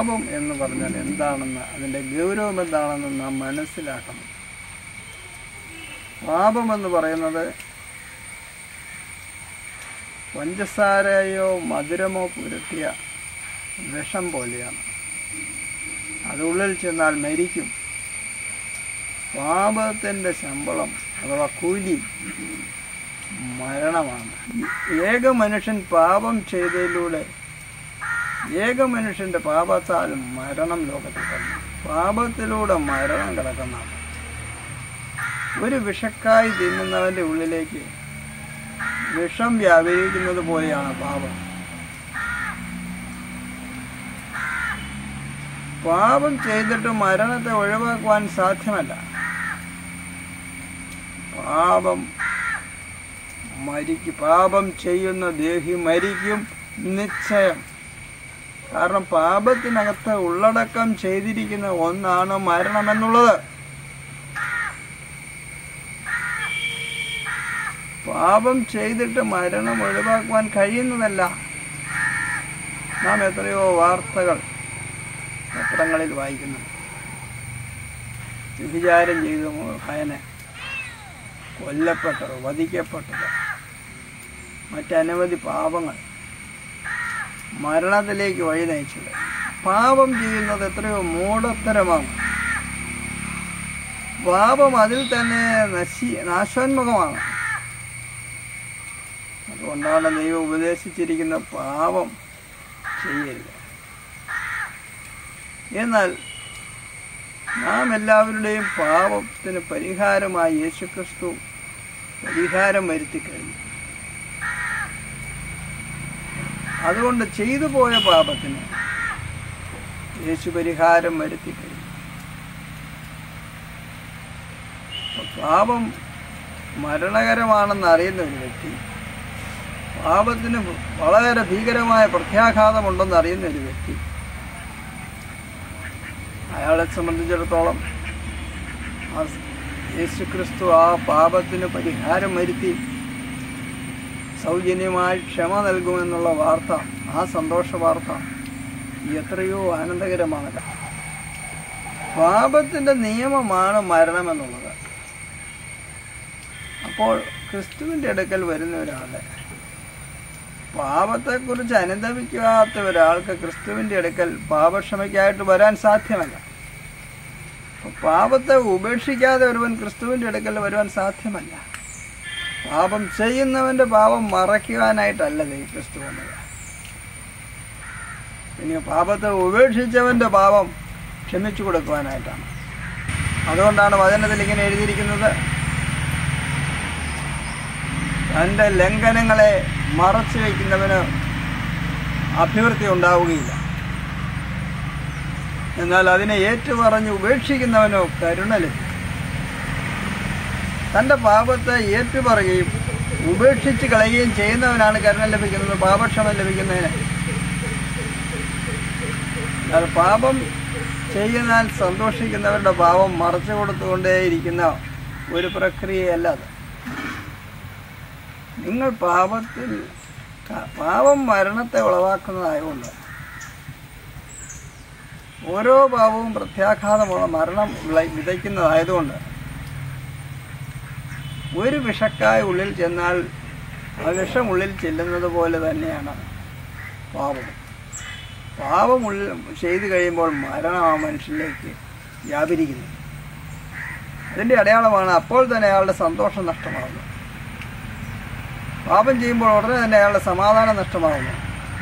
പാപം എന്ന് പറഞ്ഞാൽ എന്താണെന്ന് അതിൻ്റെ ഗൗരവം എന്താണെന്ന് നാം മനസ്സിലാക്കണം പാപം എന്ന് പറയുന്നത് പഞ്ചസാരയോ മധുരമോ പുരട്ടിയ വിഷം പോലെയാണ് അത് ഉള്ളിൽ ചെന്നാൽ മരിക്കും പാപത്തിൻ്റെ ശമ്പളം അഥവാ കൂലി മരണമാണ് ഏക മനുഷ്യൻ പാപം ചെയ്തതിലൂടെ ഏക മനുഷ്യന്റെ പാപത്താൽ മരണം ലോകത്തിൽ വന്നു പാപത്തിലൂടെ മരണം കിടക്കുന്നതാണ് ഒരു വിഷക്കായി തിന്നുന്നവന്റെ ഉള്ളിലേക്ക് വിഷം വ്യാപരിക്കുന്നത് പോലെയാണ് പാപം പാപം ചെയ്തിട്ട് മരണത്തെ ഒഴിവാക്കുവാൻ സാധ്യമല്ല പാപം മരിക്കും പാപം ചെയ്യുന്ന ദേഹി മരിക്കും നിശ്ചയം കാരണം പാപത്തിനകത്ത് ഉള്ളടക്കം ചെയ്തിരിക്കുന്ന ഒന്നാണ് മരണം എന്നുള്ളത് പാപം ചെയ്തിട്ട് മരണം ഒഴിവാക്കുവാൻ കഴിയുന്നതല്ല നാം എത്രയോ വാർത്തകൾ പത്രങ്ങളിൽ വായിക്കുന്നു വ്യഭിചാരം ചെയ്ത മുഖേന കൊല്ലപ്പെട്ടത് വധിക്കപ്പെട്ടത് മറ്റനവധി പാപങ്ങൾ മരണത്തിലേക്ക് വഴി നയിച്ചത് പാപം ചെയ്യുന്നത് എത്രയോ മൂഢത്തരമാണ് പാപം അതിൽ തന്നെ നശി നാശോന്മുഖമാണ് അതുകൊണ്ടാണ് ദൈവം ഉപദേശിച്ചിരിക്കുന്ന പാപം ചെയ്യരുത് എന്നാൽ നാം എല്ലാവരുടെയും പാപത്തിന് പരിഹാരമായി യേശുക്രിസ്തു പരിഹാരം വരുത്തി കഴിഞ്ഞു അതുകൊണ്ട് ചെയ്തു പോയ പാപത്തിന് യേശു പരിഹാരം വരുത്തി കഴിഞ്ഞു അപ്പൊ പാപം മരണകരമാണെന്ന് അറിയുന്ന ഒരു വ്യക്തി പാപത്തിന് വളരെ ഭീകരമായ പ്രത്യാഘാതമുണ്ടെന്ന് അറിയുന്ന ഒരു വ്യക്തി അയാളെ സംബന്ധിച്ചിടത്തോളം ആ യേശുക്രിസ്തു ആ പാപത്തിന് പരിഹാരം വരുത്തി സൗജന്യമായി ക്ഷമ നൽകുമെന്നുള്ള വാർത്ത ആ സന്തോഷ വാർത്ത എത്രയോ ആനന്ദകരമാണ് പാപത്തിന്റെ നിയമമാണ് മരണമെന്നുള്ളത് അപ്പോൾ ക്രിസ്തുവിന്റെ അടുക്കൽ വരുന്ന ഒരാളെ പാപത്തെക്കുറിച്ച് അനുദമിക്കാത്ത ഒരാൾക്ക് ക്രിസ്തുവിന്റെ അടുക്കൽ പാപക്ഷമയ്ക്കായിട്ട് വരാൻ സാധ്യമല്ല അപ്പൊ പാപത്തെ ഉപേക്ഷിക്കാതെ ഒരുവൻ ക്രിസ്തുവിന്റെ അടുക്കൽ വരുവാൻ സാധ്യമല്ല പാപം ചെയ്യുന്നവന്റെ പാപം മറയ്ക്കുവാനായിട്ടല്ല ദൈവം ക്രിസ്തു വന്നത് ഇനി പാപത്തെ ഉപേക്ഷിച്ചവന്റെ പാപം ക്ഷമിച്ചു കൊടുക്കുവാനായിട്ടാണ് അതുകൊണ്ടാണ് വചനത്തിൽ ഇങ്ങനെ എഴുതിയിരിക്കുന്നത് തൻ്റെ ലംഘനങ്ങളെ മറച്ചു വയ്ക്കുന്നവന് അഭിവൃദ്ധി ഉണ്ടാവുകയില്ല എന്നാൽ അതിനെ ഏറ്റുപറഞ്ഞ് ഉപേക്ഷിക്കുന്നവനോ കരുണ ലഭിക്കും തൻ്റെ പാപത്തെ ഏറ്റുപറയുകയും ഉപേക്ഷിച്ച് കളയുകയും ചെയ്യുന്നവനാണ് കരുണ ലഭിക്കുന്നത് പാപക്ഷമ ലഭിക്കുന്നതിന് എന്നാൽ പാപം ചെയ്യുന്നാൽ സന്തോഷിക്കുന്നവരുടെ പാപം മറച്ചു കൊടുത്തുകൊണ്ടേയിരിക്കുന്ന ഒരു പ്രക്രിയയല്ല അത് നിങ്ങൾ പാപത്തിൽ പാപം മരണത്തെ ഉളവാക്കുന്നതായതുകൊണ്ട് ഓരോ പാപവും പ്രത്യാഘാതമുള്ള മരണം വിള- വിതയ്ക്കുന്നതായതുകൊണ്ട് ഒരു വിഷക്കായ ഉള്ളിൽ ചെന്നാൽ ആ വിഷം ഉള്ളിൽ ചെല്ലുന്നത് പോലെ തന്നെയാണ് പാപം പാപം ഉള്ളിൽ ചെയ്തു കഴിയുമ്പോൾ മരണം ആ മനുഷ്യനിലേക്ക് വ്യാപരിക്കുന്നു അതിൻ്റെ അടയാളമാണ് അപ്പോൾ തന്നെ അയാളുടെ സന്തോഷം നഷ്ടമാകുന്നത് പാപം ചെയ്യുമ്പോൾ ഉടനെ തന്നെ അയാളുടെ സമാധാനം നഷ്ടമാകുന്നു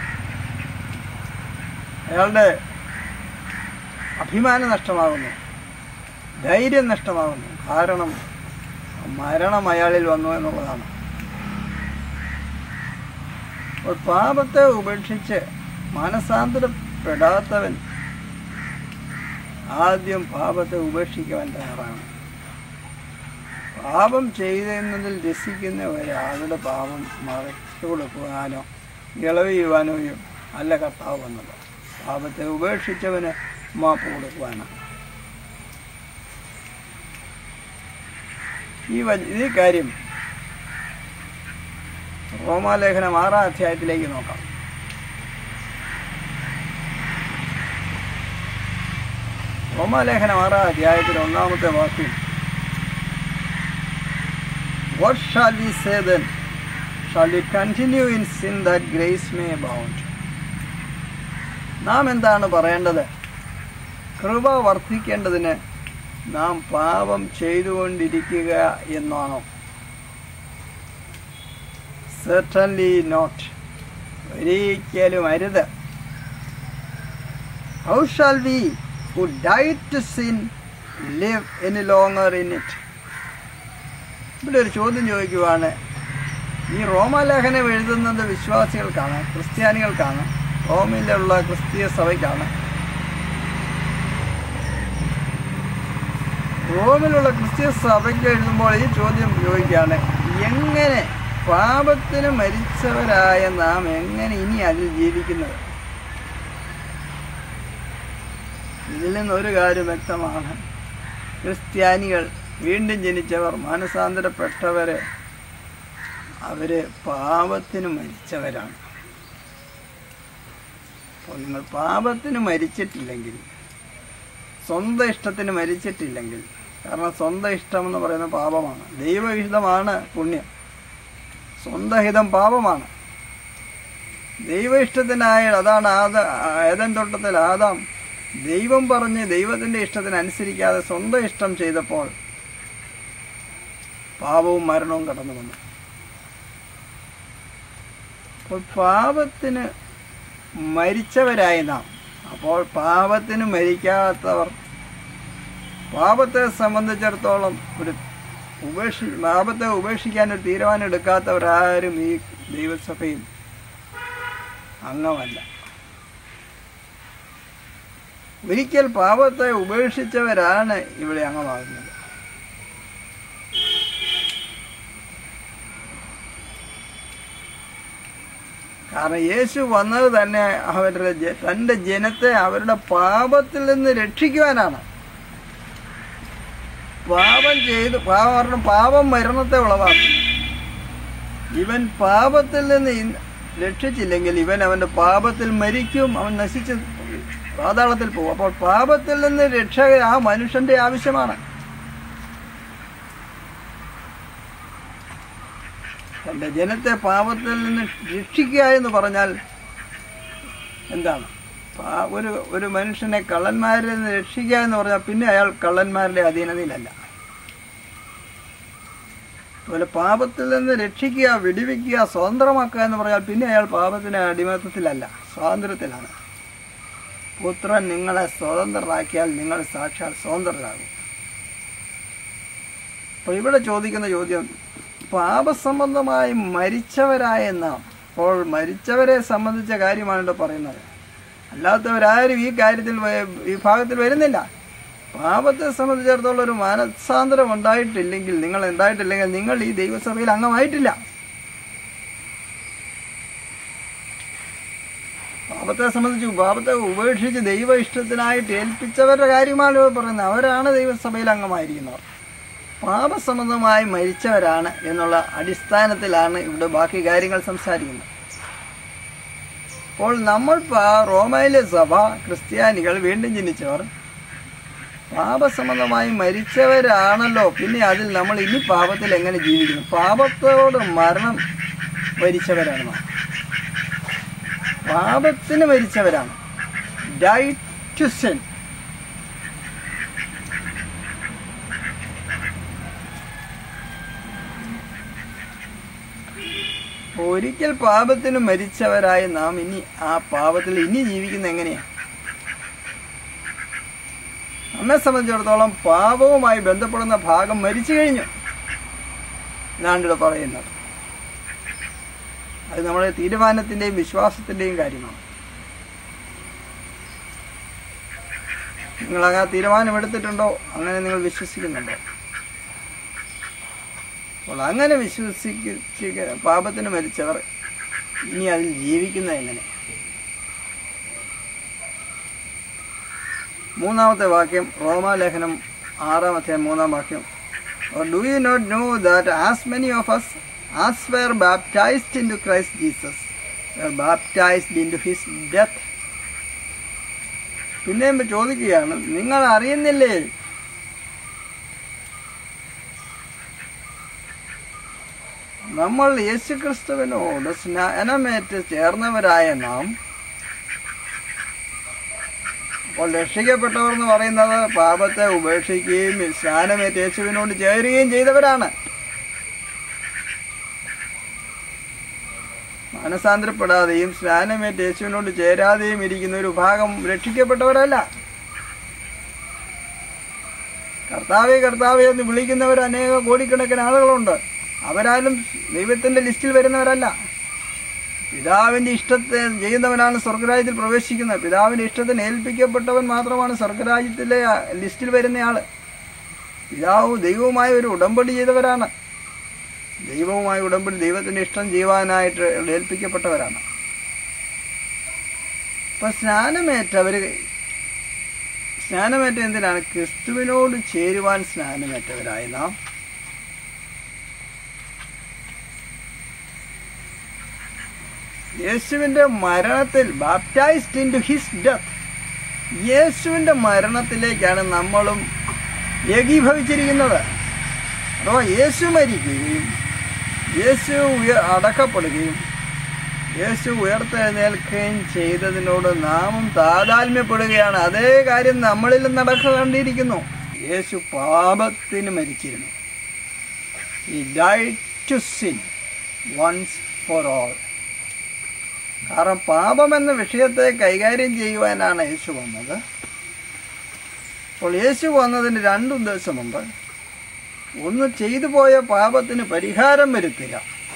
അയാളുടെ അഭിമാനം നഷ്ടമാകുന്നു ധൈര്യം നഷ്ടമാകുന്നു കാരണം മരണം അയാളിൽ വന്നു എന്നുള്ളതാണ് അപ്പോൾ പാപത്തെ ഉപേക്ഷിച്ച് മാനസാന്തരപ്പെടാത്തവൻ ആദ്യം പാപത്തെ ഉപേക്ഷിക്കുവാൻ തയ്യാറാണ് പാപം ചെയ്തെന്നതിൽ രസിക്കുന്ന ഒരാളുടെ പാപം മറച്ചു കൊടുക്കുവാനോ ഇളവ് ചെയ്യുവാനോ അല്ല കർത്താവ് വന്നത് പാപത്തെ ഉപേക്ഷിച്ചവന് മാപ്പ് കൊടുക്കുവാനാണ് ഈ വ- ഈ കാര്യം റോമാലേഖനം ആറാം അധ്യായത്തിലേക്ക് നോക്കാം റോമാലേഖനം ആറാം അധ്യായത്തിൽ ഒന്നാമത്തെ വാക്യം what shall we say then shall we continue in sin that grace may bound നാം എന്താണ് പറയേണ്ടത് കൃപ വർദ്ധിക്കേണ്ടതിന് നാം പാപം ചെയ്തുകൊണ്ടിരിക്കുക എന്നാണോ സെർട്ടൻലി നോട്ട് ഒരിക്കലും അരുത് how shall we who die to sin live any longer in it ഇവിടെ ഒരു ചോദ്യം ചോദിക്കുവാണ് ഈ റോമാലേഖനം എഴുതുന്നത് വിശ്വാസികൾക്കാണ് ക്രിസ്ത്യാനികൾക്കാണ് റോമിലുള്ള ക്രിസ്തീയ സഭയ്ക്കാണ് റോമിലുള്ള ക്രിസ്തീയ സഭയ്ക്ക് എഴുതുമ്പോൾ ഈ ചോദ്യം ചോദിക്കുകയാണ് എങ്ങനെ പാപത്തിന് മരിച്ചവരായ നാം എങ്ങനെ ഇനി അതിൽ ജീവിക്കുന്നത് ഇതിൽ നിന്ന് ഒരു കാര്യം വ്യക്തമാണ് ക്രിസ്ത്യാനികൾ വീണ്ടും ജനിച്ചവർ മാനസാന്തരപ്പെട്ടവര് അവര് പാപത്തിന് മരിച്ചവരാണ് അപ്പോൾ നിങ്ങൾ പാപത്തിന് മരിച്ചിട്ടില്ലെങ്കിൽ സ്വന്തം ഇഷ്ടത്തിന് മരിച്ചിട്ടില്ലെങ്കിൽ കാരണം സ്വന്തം ഇഷ്ടം എന്ന് പറയുന്നത് പാപമാണ് ദൈവഹിതമാണ് പുണ്യം സ്വന്തം ഹിതം പാപമാണ് ദൈവ ഇഷ്ടത്തിനായ അതാണ് ആദ ഏതൻ തോട്ടത്തിൽ ആദാം ദൈവം പറഞ്ഞ് ദൈവത്തിന്റെ ഇഷ്ടത്തിന് അനുസരിക്കാതെ സ്വന്തം ഇഷ്ടം ചെയ്തപ്പോൾ പാപവും മരണവും കടന്നു വന്നു അപ്പോൾ പാപത്തിന് മരിച്ചവരായി നാം അപ്പോൾ പാപത്തിന് മരിക്കാത്തവർ പാപത്തെ സംബന്ധിച്ചിടത്തോളം ഒരു ഉപേക്ഷി പാപത്തെ ഉപേക്ഷിക്കാൻ ഒരു തീരുമാനം എടുക്കാത്തവരാരും ഈ ദൈവസഭയിൽ അംഗമല്ല ഒരിക്കൽ പാപത്തെ ഉപേക്ഷിച്ചവരാണ് ഇവിടെ അംഗമാകുന്നത് കാരണം യേശു വന്നത് തന്നെ അവരുടെ ജ- തൻ്റെ ജനത്തെ അവരുടെ പാപത്തിൽ നിന്ന് രക്ഷിക്കുവാനാണ് പാപം ചെയ്ത് പാപം കാരണം പാപം മരണത്തെ ഉളവാക്കും ഇവൻ പാപത്തിൽ നിന്ന് ഇൻ- രക്ഷിച്ചില്ലെങ്കിൽ ഇവൻ അവന്റെ പാപത്തിൽ മരിക്കും അവൻ നശിച്ച് പാതാളത്തിൽ പോകും അപ്പോൾ പാപത്തിൽ നിന്ന് രക്ഷ ആ മനുഷ്യന്റെ ആവശ്യമാണ് തന്റെ ജനത്തെ പാപത്തിൽ നിന്ന് രക്ഷിക്കുക എന്ന് പറഞ്ഞാൽ എന്താണ് പാ- ഒരു ഒരു മനുഷ്യനെ കള്ളന്മാരിൽ നിന്ന് രക്ഷിക്കുക എന്ന് പറഞ്ഞാൽ പിന്നെ അയാൾ കള്ളന്മാരുടെ അധീനതയിലല്ല അതുപോലെ പാപത്തിൽ നിന്ന് രക്ഷിക്കുക വിടിവിക്കുക സ്വതന്ത്രമാക്കുക എന്ന് പറഞ്ഞാൽ പിന്നെ അയാൾ പാപത്തിന്റെ അടിമത്തത്തിലല്ല സ്വാതന്ത്ര്യത്തിലാണ് പുത്രൻ നിങ്ങളെ സ്വതന്ത്രരാക്കിയാൽ നിങ്ങൾ സാക്ഷാൽ സ്വതന്ത്രരാകും അപ്പോൾ ഇവിടെ ചോദിക്കുന്ന ചോദ്യം പാപസംബന്ധമായി മരിച്ചവരായ നാം അപ്പോൾ മരിച്ചവരെ സംബന്ധിച്ച കാര്യമാണ് ഇവിടെ പറയുന്നത് അല്ലാത്തവരാരും ഈ കാര്യത്തിൽ വ- ഈ ഭാഗത്തിൽ വരുന്നില്ല പാപത്തെ സംബന്ധിച്ചിടത്തോളം ഒരു മാനസാന്തരം ഉണ്ടായിട്ടില്ലെങ്കിൽ നിങ്ങൾ ഉണ്ടായിട്ടില്ലെങ്കിൽ നിങ്ങൾ ഈ ദൈവസഭയിൽ അംഗമായിട്ടില്ല പാപത്തെ സംബന്ധിച്ച് പാപത്തെ ഉപേക്ഷിച്ച് ദൈവ ഇഷ്ടത്തിനായിട്ട് ഏൽപ്പിച്ചവരുടെ കാര്യമാണ് ഇവിടെ പറയുന്നത് അവരാണ് ദൈവസഭയിൽ അംഗമായിരിക്കുന്നവർ പാപസംബന്ധമായി മരിച്ചവരാണ് എന്നുള്ള അടിസ്ഥാനത്തിലാണ് ഇവിടെ ബാക്കി കാര്യങ്ങൾ സംസാരിക്കുന്നത് അപ്പോൾ നമ്മൾ പാ- റോമയിലെ സഭ ക്രിസ്ത്യാനികൾ വീണ്ടും ജനിച്ചവർ പാപസംബന്ധമായി മരിച്ചവരാണല്ലോ പിന്നെ അതിൽ നമ്മൾ ഇനി പാപത്തിൽ എങ്ങനെ ജീവിക്കുന്നു പാപത്തോട് മരണം മരിച്ചവരാണ് നാം പാപത്തിന് മരിച്ചവരാണ് ഡൈ ടു സെൻ ഒരിക്കൽ പാപത്തിന് മരിച്ചവരായ നാം ഇനി ആ പാപത്തിൽ ഇനി ജീവിക്കുന്ന എങ്ങനെയാ നമ്മെ സംബന്ധിച്ചിടത്തോളം പാപവുമായി ബന്ധപ്പെടുന്ന ഭാഗം മരിച്ചു കഴിഞ്ഞു എന്നാണ് ഇവിടെ പറയുന്നത് അത് നമ്മുടെ തീരുമാനത്തിന്റെയും വിശ്വാസത്തിന്റെയും കാര്യമാണ് നിങ്ങൾ ആ തീരുമാനം എടുത്തിട്ടുണ്ടോ അങ്ങനെ നിങ്ങൾ വിശ്വസിക്കുന്നുണ്ടോ അപ്പോൾ അങ്ങനെ വിശ്വസിച്ച് പാപത്തിന് മരിച്ചവർ ഇനി അതിൽ ജീവിക്കുന്നത് എങ്ങനെ മൂന്നാമത്തെ വാക്യം റോമാലേഖനം ആറാമത്തെ മൂന്നാം വാക്യം do you not know that as many of us as were baptized into Christ Jesus were baptized into his death പിന്നെയും ചോദിക്കുകയാണ് നിങ്ങൾ അറിയുന്നില്ലേ നമ്മൾ യേശുക്രിസ്തുവിനോട് സ്നാനമേറ്റ് ചേർന്നവരായ നാം അപ്പോൾ രക്ഷിക്കപ്പെട്ടവർ എന്ന് പറയുന്നത് പാപത്തെ ഉപേക്ഷിക്കുകയും സ്നാനമേറ്റ് യേശുവിനോട് ചേരുകയും ചെയ്തവരാണ് മനസാന്തരപ്പെടാതെയും സ്നാനമേറ്റ് യേശുവിനോട് ചേരാതെയും ഇരിക്കുന്ന ഒരു ഭാഗം രക്ഷിക്കപ്പെട്ടവരല്ല കർത്താവെ കർത്താവെ എന്ന് വിളിക്കുന്നവർ അനേക കോടിക്കണക്കിന് ആളുകളുണ്ട് അവരാരും ദൈവത്തിന്റെ ലിസ്റ്റിൽ വരുന്നവരല്ല പിതാവിന്റെ ഇഷ്ടത്തെ ചെയ്യുന്നവനാണ് സ്വർഗരാജ്യത്തിൽ പ്രവേശിക്കുന്നത് പിതാവിന്റെ ഇഷ്ടത്തിന് ഏൽപ്പിക്കപ്പെട്ടവൻ മാത്രമാണ് സ്വർഗരാജ്യത്തിലെ ലിസ്റ്റിൽ വരുന്നയാള് പിതാവും ദൈവവുമായി ഒരു ഉടമ്പടി ചെയ്തവരാണ് ദൈവവുമായി ഉടമ്പടി ദൈവത്തിന്റെ ഇഷ്ടം ചെയ്യുവാനായിട്ട് ഏൽപ്പിക്കപ്പെട്ടവരാണ് അപ്പൊ സ്നാനമേറ്റവര് സ്നാനമേറ്റ എന്തിനാണ് ക്രിസ്തുവിനോട് ചേരുവാൻ സ്നാനമേറ്റവരായി നാം യേശുവിന്റെ മരണത്തിൽ baptized into his death യേശുവിന്റെ മരണത്തിലേക്കാണ് നമ്മളും ഏകീഭവിച്ചിരിക്കുന്നത് അഥവാ യേശു മരിക്കുകയും യേശു ഉയ അടക്കപ്പെടുകയും യേശു ഉയർത്തെഴുന്നേൽക്കുകയും ചെയ്തതിനോട് നാമും താതാത്മ്യപ്പെടുകയാണ് അതേ കാര്യം നമ്മളിൽ നടക്കേണ്ടിയിരിക്കുന്നു യേശു പാപത്തിന് മരിച്ചിരുന്നു he died to sin once for all കാരണം പാപം എന്ന വിഷയത്തെ കൈകാര്യം ചെയ്യുവാനാണ് യേശു വന്നത് അപ്പോൾ യേശു വന്നതിന് രണ്ട് ഉദ്ദേശമുണ്ട് ഒന്ന് ചെയ്തു പോയ പാപത്തിന് പരിഹാരം വരുത്തുക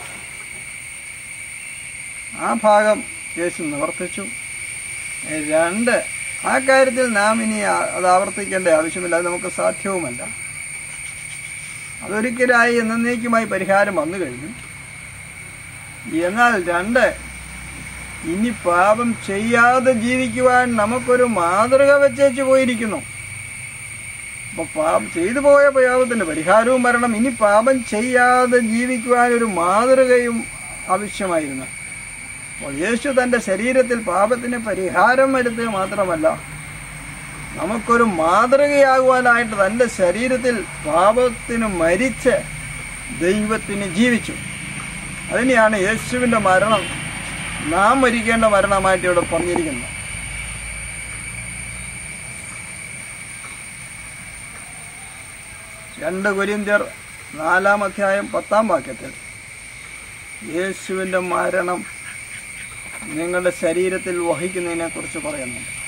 ആ ഭാഗം യേശു നിവർത്തിച്ചു രണ്ട് ആ കാര്യത്തിൽ നാം ഇനി ആ- അത് ആവർത്തിക്കേണ്ട ആവശ്യമില്ല അത് നമുക്ക് സാധ്യവുമല്ല അതൊരിക്കലായി എന്നേക്കുമായി പരിഹാരം വന്നു കഴിഞ്ഞു എന്നാൽ രണ്ട് ഇനി പാപം ചെയ്യാതെ ജീവിക്കുവാൻ നമുക്കൊരു മാതൃക വെച്ചേച്ചു പോയിരിക്കുന്നു അപ്പൊ പാപം ചെയ്തു പോയ പാപത്തിന് പരിഹാരവും വരണം ഇനി പാപം ചെയ്യാതെ ജീവിക്കുവാൻ ഒരു മാതൃകയും ആവശ്യമായിരുന്നു അപ്പോൾ യേശു തന്റെ ശരീരത്തിൽ പാപത്തിന് പരിഹാരം വരുത്തുക മാത്രമല്ല നമുക്കൊരു മാതൃകയാകുവാനായിട്ട് തന്റെ ശരീരത്തിൽ പാപത്തിന് മരിച്ച് ദൈവത്തിന് ജീവിച്ചു അതിനെയാണ് യേശുവിന്റെ മരണം നാം മരിക്കേണ്ട മരണമായിട്ട് ഇവിടെ പറഞ്ഞിരിക്കുന്നത് രണ്ട് കൊരിന്ത്യർ നാലാം അധ്യായം പത്താം വാക്യത്തിൽ യേശുവിൻ്റെ മരണം നിങ്ങളുടെ ശരീരത്തിൽ വഹിക്കുന്നതിനെ കുറിച്ച് പറയുന്നുണ്ട്